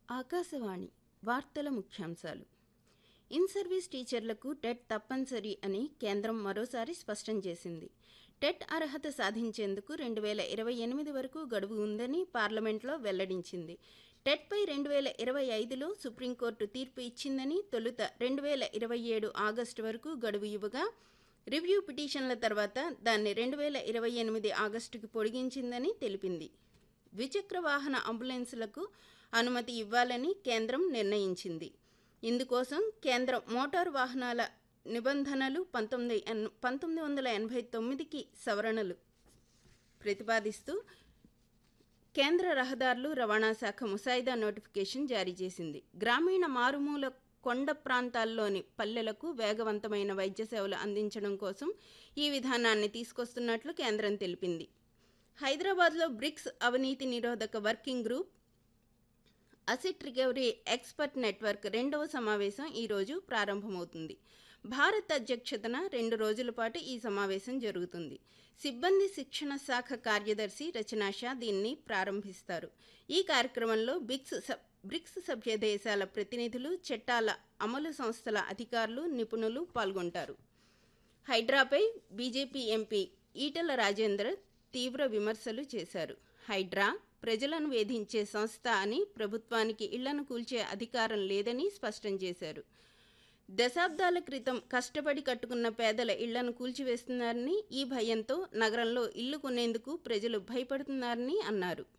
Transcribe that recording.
ఆకాశవాణి వార్తల ముఖ్యాంశాలు in service టీచర్లకు టెట్ తప్పనిసరి అని కేంద్రం మరోసారి స్పష్టం చేసింది టెట్ అర్హత సాధించేందుకు రెండు వేల ఇరవై ఎనిమిది వరకు గడువు ఉందని పార్లమెంట్లో వెల్లడించింది టెట్పై రెండు వేల ఇరవై ఐదులో సుప్రీంకోర్టు తీర్పు ఇచ్చిందని తొలుత రెండు వేల ఇరవై ఏడు ఆగస్టు వరకు గడువు ఇవ్వగా రివ్యూ పిటిషన్ల తర్వాత దాన్ని రెండు వేల ఇరవై ఎనిమిది ఆగస్టుకి పొడిగించిందని తెలిపింది ద్విచక్ర వాహన అంబులెన్సులకు అనుమతి ఇవ్వాలని కేంద్రం నిర్ణయించింది ఇందుకోసం కేంద్ర మోటారు వాహనాల నిబంధనలు పంతొమ్మిది ఎన్ పంతొమ్మిది వందల ఎనభై తొమ్మిదికి సవరణలు ప్రతిపాదిస్తూ కేంద్ర రహదారులు రవాణా శాఖ ముసాయిదా నోటిఫికేషన్ జారీ చేసింది గ్రామీణ మారుమూల కొండ ప్రాంతాల్లోని పల్లెలకు వేగవంతమైన వైద్య సేవలు అందించడం కోసం ఈ విధానాన్ని తీసుకొస్తున్నట్లు కేంద్రం తెలిపింది హైదరాబాద్లో బ్రిక్స్ అవినీతి నిరోధక working group asset recovery expert network రెండవ సమావేశం ఈరోజు ప్రారంభమవుతుంది భారత్ అధ్యక్షతన రెండు రోజుల పాటు ఈ సమావేశం జరుగుతుంది సిబ్బంది శిక్షణ శాఖ కార్యదర్శి రచనా షా దీన్ని ప్రారంభిస్తారు ఈ కార్యక్రమంలో బిక్స్ సబ్ బ్రిక్స్ సభ్య దేశాల ప్రతినిధులు చట్టాల అమలు సంస్థల అధికారులు నిపుణులు పాల్గొంటారు హైడ్రాపై బీజేపీ ఎంపీ ఈటల రాజేందర్ తీవ్ర విమర్శలు చేశారు హైడ్రా ప్రజలను వేధించే సంస్థ అని ప్రభుత్వానికి ఇళ్లను కూల్చే అధికారం లేదని స్పష్టం చేశారు దశాబ్దాల క్రితం కష్టపడి కట్టుకున్న పేదల ఇళ్లను కూల్చివేస్తున్నారని ఈ భయంతో నగరంలో ఇల్లు కొనేందుకు ప్రజలు భయపడుతున్నారని అన్నారు